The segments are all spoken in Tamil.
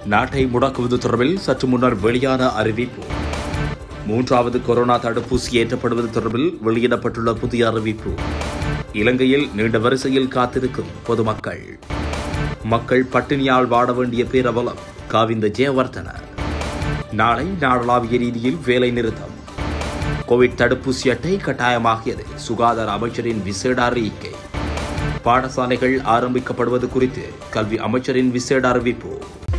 நாட்டை முடக்குவது தொடர்பில் சற்று முன்னர் வெளியான அறிவிப்பு மூன்றாவது கொரோனா தடுப்பூசி ஏற்றப்படுவது தொடர்பில் வெளியிடப்பட்டுள்ள புதிய அறிவிப்பு இலங்கையில் நீண்ட வரிசையில் காத்திருக்கும் பொதுமக்கள் மக்கள் பட்டினியால் வாட வேண்டிய பேரவலம் காவிந்த ஜெயவர்தன நாளை நாடளாவிய ரீதியில் வேலை நிறுத்தம் கோவிட் தடுப்பூசி அட்டை கட்டாயமாகியது சுகாதார அமைச்சரின் விசேட அறிக்கை பாடசாலைகள் ஆரம்பிக்கப்படுவது குறித்து கல்வி அமைச்சரின் விசேட அறிவிப்பு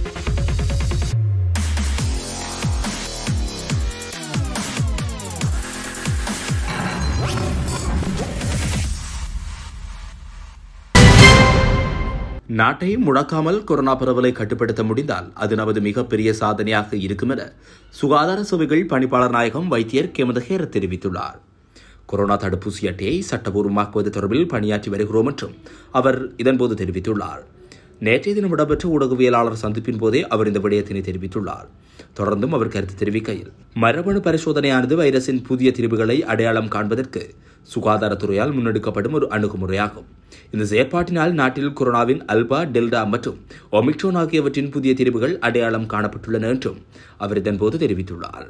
நாட்டை முடக்காமல் கொரோனா பரவலை கட்டுப்படுத்த முடிந்தால் அது நமது மிகப்பெரிய சாதனையாக இருக்கும் என சுகாதார சேவைகள் பணிப்பாளர் நாயகம் வைத்தியர் கெமதஹேர தெரிவித்துள்ளார் கொரோனா தடுப்பூசி அட்டையை சட்டபூர்வமாக்குவது தொடர்பில் பணியாற்றி வருகிறோம் என்றும் அவர் இதன்போது தெரிவித்துள்ளார் நேற்றைய தினம் இடம்பெற்ற ஊடகவியலாளர் சந்திப்பின் போதே அவர் இந்த விடயத்தினை தெரிவித்துள்ளார் தொடர்ந்தும் அவர் கருத்து தெரிவிக்கையில் மரபணு பரிசோதனையானது வைரஸின் புதிய திரிவுகளை அடையாளம் காண்பதற்கு சுகாதாரத்துறையால் முன்னெடுக்கப்படும் ஒரு அணுகுமுறையாகும் இந்த செயற்பாட்டினால் நாட்டில் கொரோனாவின் அல்பா டெல்டா மற்றும் ஒமிக்ரோன் ஆகியவற்றின் புதிய திரிவுகள் அடையாளம் காணப்பட்டுள்ளன என்றும் அவர் இதன்போது தெரிவித்துள்ளார்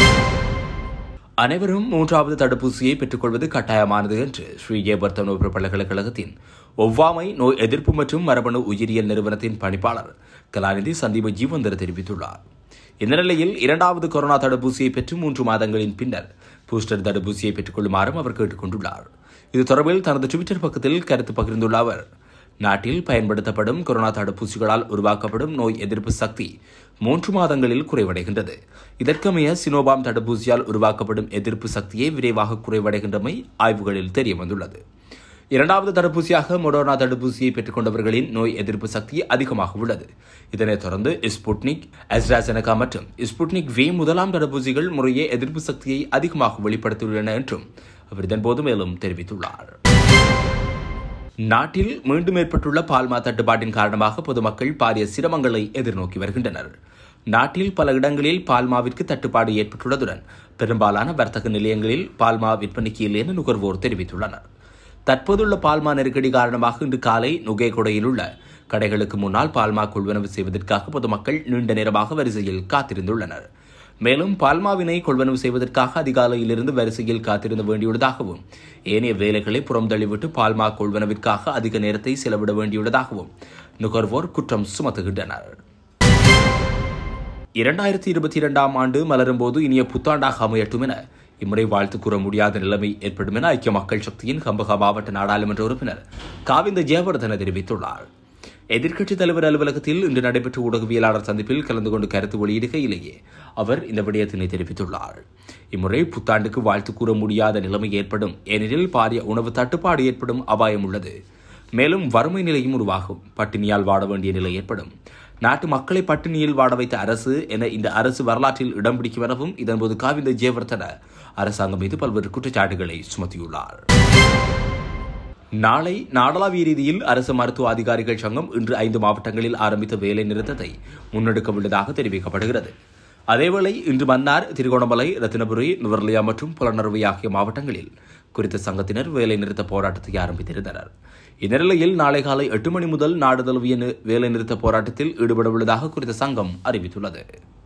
அனைவரும் மூன்றாவது தடுப்பூசியை பெற்றுக்கொள்வது கட்டாயமானது என்று ஸ்ரீ ஜெயபர்த்தனோபுர பல்கலைக்கழகத்தின் ஒவ்வாமை நோய் எதிர்ப்பு மற்றும் மரபணு உயிரியல் நிறுவனத்தின் பணிப்பாளர் கலாநிதி சந்தீப ஜீவந்தர் தெரிவித்துள்ளார் இந்த நிலையில் இரண்டாவது கொரோனா தடுப்பூசியை பெற்று மூன்று மாதங்களின் பின்னர் பூஸ்டர் தடுப்பூசியை பெற்றுக் கொள்ளுமாறும் அவர் கேட்டுக் கொண்டுள்ளார் இது தொடர்பில் தனது டுவிட்டர் பக்கத்தில் கருத்து பகிர்ந்துள்ள அவர் நாட்டில் பயன்படுத்தப்படும் கொரோனா தடுப்பூசிகளால் உருவாக்கப்படும் நோய் எதிர்ப்பு சக்தி மூன்று மாதங்களில் குறைவடைகின்றது இதற்கமைய சினோபாம் தடுப்பூசியால் உருவாக்கப்படும் எதிர்ப்பு சக்தியை விரைவாக குறைவடைகின்றமை ஆய்வுகளில் தெரிய வந்துள்ளது இரண்டாவது தடுப்பூசியாக மொடோனா தடுப்பூசியை பெற்றுக்கொண்டவர்களின் நோய் எதிர்ப்பு சக்தி அதிகமாக உள்ளது இதனைத் தொடர்ந்து ஸ்புட்னிக் அஸ்ட்ராசெனகா மற்றும் ஸ்புட்னிக் வி முதலாம் தடுப்பூசிகள் முறையே எதிர்ப்பு சக்தியை அதிகமாக வெளிப்படுத்தியுள்ளன என்றும் அவர் இதன்போது மேலும் தெரிவித்துள்ளார் நாட்டில் மீண்டும் ஏற்பட்டுள்ள பால்மா தட்டுப்பாட்டின் காரணமாக பொதுமக்கள் பாரிய சிரமங்களை எதிர்நோக்கி வருகின்றனர் நாட்டில் பல இடங்களில் பால்மாவிற்கு தட்டுப்பாடு ஏற்பட்டுள்ளதுடன் பெரும்பாலான வர்த்தக நிலையங்களில் பால்மா விற்பனைக்கு இல்லை என நுகர்வோர் தெரிவித்துள்ளனர் தற்போதுள்ள பால்மா நெருக்கடி காரணமாக இன்று காலை நுகேகொடையில் உள்ள கடைகளுக்கு முன்னால் பால்மா கொள்வனவு செய்வதற்காக பொதுமக்கள் நீண்ட நேரமாக வரிசையில் காத்திருந்துள்ளனர் மேலும் பால்மாவினை கொள்வனவு செய்வதற்காக அதிகாலையிலிருந்து வரிசையில் காத்திருந்த வேண்டியுள்ளதாகவும் ஏனைய வேலைகளை புறம் தள்ளிவிட்டு பால்மா கொள்வனவிற்காக அதிக நேரத்தை செலவிட வேண்டியுள்ளதாகவும் நுகர்வோர் குற்றம் சுமத்துகின்றனர் இரண்டாயிரத்தி இருபத்தி இரண்டாம் ஆண்டு மலரும் போது இனிய புத்தாண்டாக அமையட்டும் என இம்முறை வாழ்த்து கூற முடியாத நிலைமை ஏற்படும் என ஐக்கிய மக்கள் சக்தியின் கம்பகா மாவட்ட நாடாளுமன்ற உறுப்பினர் காவிந்த ஜெயவர்தன தெரிவித்துள்ளார் எதிர்க்கட்சித் தலைவர் அலுவலகத்தில் இன்று நடைபெற்ற ஊடகவியலாளர் சந்திப்பில் கலந்து கொண்டு கருத்து வெளியிடுகையிலேயே அவர் இந்த விடயத்தினை தெரிவித்துள்ளார் இம்முறை புத்தாண்டுக்கு வாழ்த்து கூற முடியாத நிலைமை ஏற்படும் ஏனெனில் பாரிய உணவு தட்டுப்பாடு ஏற்படும் அபாயம் உள்ளது மேலும் வறுமை நிலையும் உருவாகும் பட்டினியால் வாட வேண்டிய நிலை ஏற்படும் நாட்டு மக்களை பட்டினியில் வாட வைத்த அரசு என இந்த அரசு வரலாற்றில் இடம் பிடிக்கும் எனவும் இதன்போது காவிந்த ஜெயவர்தன அரசாங்கம் மீது பல்வேறு குற்றச்சாட்டுகளை சுமத்தியுள்ளார் நாளை நாடளாவிய ரீதியில் அரசு மருத்துவ அதிகாரிகள் சங்கம் இன்று ஐந்து மாவட்டங்களில் ஆரம்பித்த வேலை நிறுத்தத்தை முன்னெடுக்க உள்ளதாக தெரிவிக்கப்படுகிறது அதேவேளை இன்று மன்னார் திருகோணமலை ரத்தினபுரி நுவர்லியா மற்றும் புலனறுவை ஆகிய மாவட்டங்களில் குறித்த சங்கத்தினர் வேலை நிறுத்த போராட்டத்தை ஆரம்பித்திருந்தனர் இந்த நிலையில் நாளை காலை எட்டு மணி முதல் நாடு தழுவிய வேலை நிறுத்த போராட்டத்தில் ஈடுபட உள்ளதாக குறித்த சங்கம் அறிவித்துள்ளது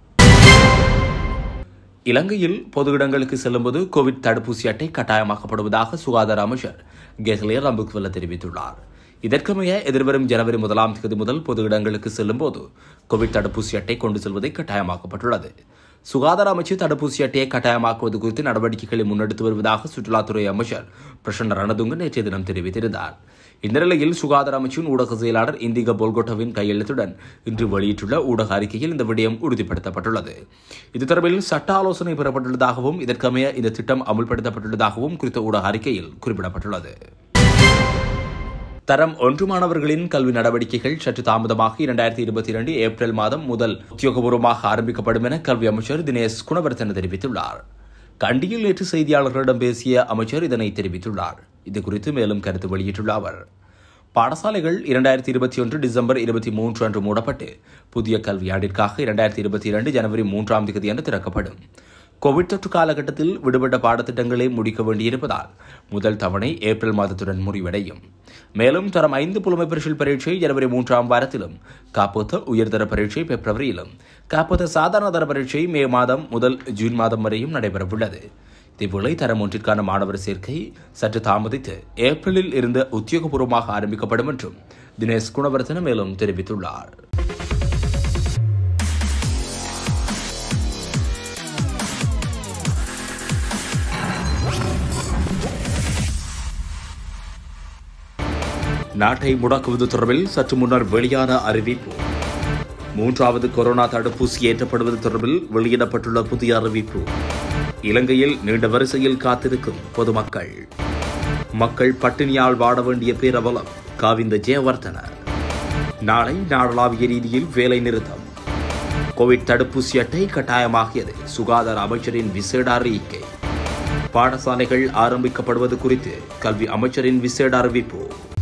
இலங்கையில் பொது இடங்களுக்கு செல்லும்போது கோவிட் தடுப்பூசி அட்டை கட்டாயமாக்கப்படுவதாக சுகாதார அமைச்சர் கெஹ்லே ரம்புக்வெல்ல தெரிவித்துள்ளார் இதற்கமைய எதிர்வரும் ஜனவரி முதலாம் தேதி முதல் பொது இடங்களுக்கு செல்லும்போது கோவிட் தடுப்பூசி அட்டை கொண்டு செல்வதை கட்டாயமாக்கப்பட்டுள்ளது சுகாதார அமைச்சு தடுப்பூசி அட்டையை கட்டாயமாக்குவது குறித்து நடவடிக்கைகளை முன்னெடுத்து வருவதாக சுற்றுலாத்துறை அமைச்சர் பிரசன்ன ரணதுங்க நேற்றைய தினம் தெரிவித்திருந்தார் இந்த நிலையில் சுகாதார அமைச்சின் ஊடக செயலாளர் இந்திக போல்கோட்டோவின் கையெழுத்துடன் இன்று வெளியிட்டுள்ள ஊடக அறிக்கையில் இந்த விடயம் உறுதிப்படுத்தப்பட்டுள்ளது இது தொடர்பில் சட்ட ஆலோசனை பெறப்பட்டுள்ளதாகவும் இதற்கமைய இந்த திட்டம் அமுல்படுத்தப்பட்டுள்ளதாகவும் குறித்த ஊடக அறிக்கையில் குறிப்பிடப்பட்டுள்ளது தரம் ஒன்று மாணவர்களின் கல்வி நடவடிக்கைகள் சற்று தாமதமாக இரண்டாயிரத்தி இருபத்தி இரண்டு ஏப்ரல் மாதம் முதல் உத்தியோகபூர்வமாக ஆரம்பிக்கப்படும் என கல்வி அமைச்சர் தினேஷ் குணவர்த்தன தெரிவித்துள்ளார் கண்டியில் நேற்று செய்தியாளர்களிடம் பேசிய அமைச்சர் இதனை தெரிவித்துள்ளார் இது குறித்து மேலும் கருத்து வெளியிட்டுள்ள அவர் பாடசாலைகள் இரண்டாயிரத்தி இருபத்தி ஒன்று டிசம்பர் இருபத்தி மூன்று அன்று மூடப்பட்டு புதிய கல்வியாண்டிற்காக இரண்டாயிரத்தி இருபத்தி இரண்டு ஜனவரி மூன்றாம் தேதி அன்று திறக்கப்படும் கோவிட் தொற்று காலகட்டத்தில் விடுபட்ட பாடத்திட்டங்களை முடிக்க வேண்டியிருப்பதால் முதல் தவணை ஏப்ரல் மாதத்துடன் முடிவடையும் மேலும் தரம் ஐந்து புலமை பரிசில் பரீட்சை ஜனவரி மூன்றாம் வாரத்திலும் காப்போத்த உயர்தர பரீட்சை பிப்ரவரியிலும் காப்போத்த சாதாரண தர பரீட்சை மே மாதம் முதல் ஜூன் மாதம் வரையும் நடைபெறவுள்ளது இதேவேளை தரம் ஒன்றிற்கான மாணவர் சேர்க்கை சற்று தாமதித்து ஏப்ரலில் இருந்து உத்தியோகபூர்வமாக ஆரம்பிக்கப்படும் என்றும் தினேஷ் குணவர்தன மேலும் தெரிவித்துள்ளார் நாட்டை முடக்குவது தொடர்பில் சற்று முன்னர் வெளியான அறிவிப்பு மூன்றாவது கொரோனா தடுப்பூசி ஏற்றப்படுவது தொடர்பில் வெளியிடப்பட்டுள்ள புதிய அறிவிப்பு இலங்கையில் நீண்ட வரிசையில் காத்திருக்கும் பொதுமக்கள் மக்கள் பட்டினியால் வாட வேண்டிய பேரவலம் காவிந்த ஜெயவர்தன நாளை நாடளாவிய ரீதியில் வேலை நிறுத்தம் கோவிட் தடுப்பூசி அட்டை கட்டாயமாகியது சுகாதார அமைச்சரின் விசேட அறிக்கை பாடசாலைகள் ஆரம்பிக்கப்படுவது குறித்து கல்வி அமைச்சரின் விசேட அறிவிப்பு